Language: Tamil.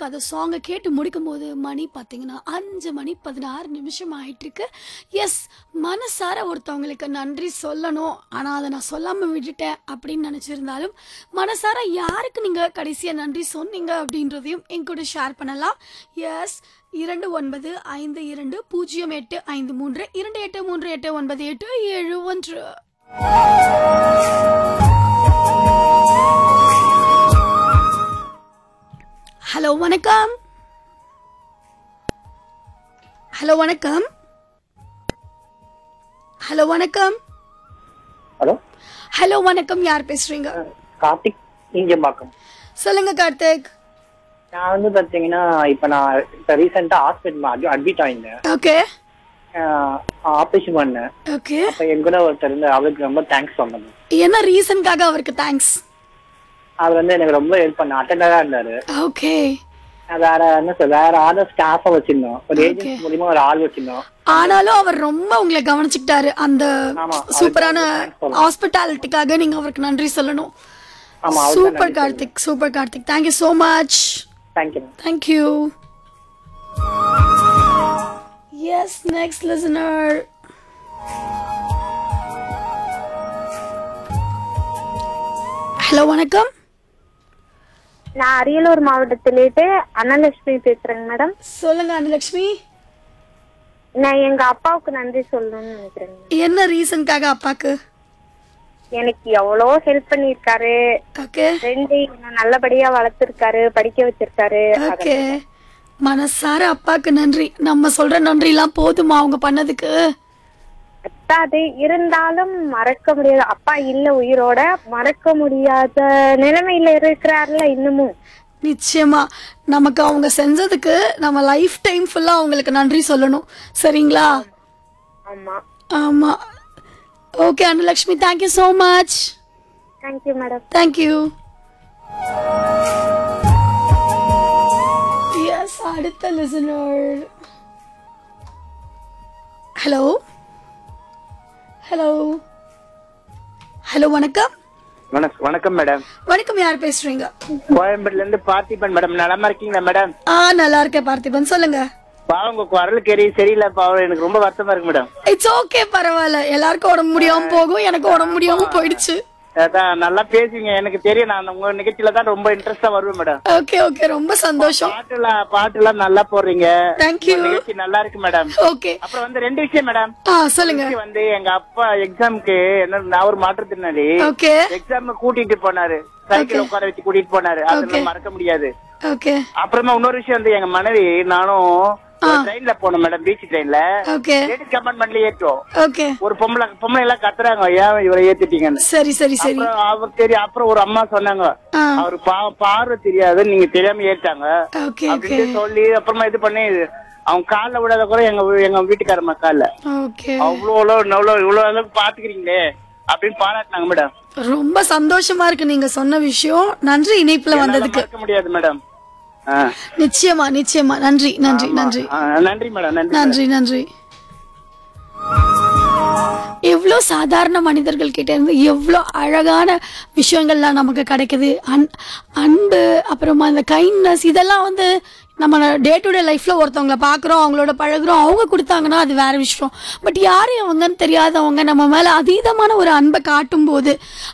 கதை சாங்கை கேட்டு முடிக்கும் போது மணி பார்த்தீங்கன்னா அஞ்சு மணி பதினாறு நிமிஷம் ஆயிட்டு இருக்கு எஸ் மனசார ஒருத்தவங்களுக்கு நன்றி சொல்லணும் ஆனால் அதை நான் சொல்லாமல் விட்டுட்டேன் அப்படின்னு நினச்சிருந்தாலும் மனசார யாருக்கு நீங்கள் கடைசியாக நன்றி சொன்னீங்க அப்படின்றதையும் என் கூட ஷேர் பண்ணலாம் எஸ் இரண்டு ஒன்பது ஐந்து இரண்டு பூஜ்ஜியம் எட்டு ஐந்து மூன்று இரண்டு எட்டு மூன்று எட்டு ஒன்பது எட்டு ஏழு ஒன்று ஹலோ வணக்கம் ஹலோ வணக்கம் ஹலோ வணக்கம் ஹலோ ஹலோ வணக்கம் யார் பேசுறீங்க கார்த்திக் இங்கம்பாக்கம் சொல்லுங்க கார்த்திக் நான் வந்து பார்த்தீங்கன்னா இப்போ நான் இப்போ ரீசெண்டாக ஹாஸ்பிட்டல் அட்மிட் ஆயிருந்தேன் ஓகே ஆப்ரேஷன் பண்ணேன் ஓகே அப்போ என் கூட ஒருத்தர் இருந்து அவருக்கு ரொம்ப தேங்க்ஸ் சொல்லணும் என்ன ரீசன்காக அவருக்கு தேங்க்ஸ் அவர் வந்து எனக்கு ரொம்ப ஹெல்ப் பண்ண அட்டண்டராக இருந்தாரு ஓகே நான் வேற என்ன சொல்ல வேற ஆர்டர் ஸ்டாஃபை வச்சிருந்தோம் ஒரு Okay. ஏஜென்ட் மூலியமா ஒரு ஆள் வச்சிருந்தோம் ஆனாலும் அவர் ரொம்ப உங்களை கவனிச்சுக்கிட்டாரு அந்த ஆமா, சூப்பரான அதுக்கு thanks சொல்லணும். ஹாஸ்பிட்டாலிட்டிக்காக நீங்க அவருக்கு நன்றி சொல்லணும் ஆமா அவருக்கு super Karthik super Karthik thank you so much thank you thank you yes next listener hello வணக்கம் நான் அரியலூர் மாவட்டத்திலேட்டு அன்னலட்சுமி பேசுறேங்க மேடம் சொல்லுங்க அனலட்சுமி நான் எங்க அப்பாவுக்கு நன்றி சொல்லணும்னு நினைக்கிறேங்க என்ன ரீசன்காக அப்பாக்கு எனக்கு எவ்வளோ ஹெல்ப் பண்ணியிருக்காரு ஓகே ரெண்டு என்னை நல்லபடியா வளர்த்துருக்காரு படிக்க வச்சிருக்காரு ஓகே மனசார அப்பாக்கு நன்றி நம்ம சொல்ற நன்றி எல்லாம் போதுமா அவங்க பண்ணதுக்கு பத்தாது இருந்தாலும் மறக்க முடியாது அப்பா இல்ல உயிரோட மறக்க முடியாத நிலைமையில இருக்கிறாருல இன்னமும் நிச்சயமா நமக்கு அவங்க செஞ்சதுக்கு நம்ம லைஃப் டைம் ஃபுல்லா அவங்களுக்கு நன்றி சொல்லணும் சரிங்களா ஆமா ஆமா okay Annalakshmi thank you so much thank you madam thank you yes அடுத்த லிசனர் ஹலோ ஹலோ ஹலோ வணக்கம் வணக்கம் வணக்கம் மேடம் வணக்கம் யார் பேசுறீங்க கோயம்பேடுல இருந்து பார்த்திபன் மேடம் நலமா இருக்கீங்களா மேடம் ஆ நல்லா இருக்கேன் பார்த்திபன் சொல்லுங்க பாவம் உங்க குரல் கறி சரியில்லை பாவம் எனக்கு ரொம்ப வருத்தமா இருக்கு மேடம் இட்ஸ் ஓகே பரவாயில்ல எல்லாருக்கும் உடம்பு முடியாம போகும் எனக்கு உடம்பு முடியாம போயிடுச்சு அதான் நல்லா பேசுவீங்க எனக்கு தெரியும் நான் உங்க நிகழ்ச்சியில தான் ரொம்ப இன்ட்ரெஸ்டா வருவேன் மேடம் ஓகே ஓகே ரொம்ப சந்தோஷம் பாட்டுலாம் பாட்டுலாம் நல்லா போடுறீங்க Thank you. உங்க நிகழ்ச்சி நல்லா இருக்கு மேடம் ஓகே அப்புறம் வந்து ரெண்டு விஷயம் மேடம் ஆ சொல்லுங்க இன்னைக்கு வந்து எங்க அப்பா எக்ஸாம்க்கு என்ன நான் ஒரு மாற்றுத்திறனாளி ஓகே எக்ஸாம் கூட்டிட்டு போனாரு சைக்கிள் உட்கார வச்சு கூட்டிட்டு போனாரு அதெல்லாம் மறக்க முடியாது ஓகே அப்புறமா இன்னொரு விஷயம் வந்து எங்க மனைவி நானும் ட்ரெயின்ல போனோம் மேடம் பீச் ட்ரெயின்ல ஓகே லேடிஸ் கம்பார்ட்மெண்ட்ல ஏற்றோம் ஓகே ஒரு பொம்பளை பொம்பளை எல்லாம் கத்துறாங்க ஏன் இவரை ஏத்திட்டீங்கன்னு சரி சரி சரி அப்புறம் அவர் தெரியும் அப்புறம் ஒரு அம்மா சொன்னாங்க ஆ அவரு பா- பார்வை தெரியாது நீங்க தெரியாம ஏறிட்டாங்க ஓகே ஓகே அப்படின்னு சொல்லி அப்புறமா இது பண்ணி அவங்க கால்ல விடாத கூட எங்க வீ- எங்க வீட்டுக்காரம்மா கால்ல ஓகே அவ்வளவு அவ்வளவு அவ்வளவு இவ்வளவு அளவுக்கு பாத்துக்கிறீங்களே அப்படின்னு பாராட்டினாங்க மேடம் ரொம்ப சந்தோஷமா இருக்கு நீங்க சொன்ன விஷயம் நன்றி இணைப்புல வந்ததுக்கு மறக்க முடியாது மேடம் ஆ. நிச்சயமா நிச்சயமா நன்றி நன்றி நன்றி ஆ, நன்றி மேடம் நன்றி நன்றி நன்றி எவ்வளோ சாதாரண மனிதர்கள் கிட்ட இருந்து எவ்வளோ அழகான விஷயங்கள்லாம் நமக்கு கிடைக்குது அன் அன்பு அப்புறமா இந்த கைண்ட்னஸ் இதெல்லாம் வந்து நம்ம டே டு டே லைஃப்ல ஒருத்தவங்கள பார்க்குறோம் அவங்களோட பழகுறோம் அவங்க கொடுத்தாங்கன்னா அது வேற விஷயம் பட் யார் அவங்கன்னு தெரியாதவங்க நம்ம மேல அதீதமான ஒரு அன்பை காட்டும் போது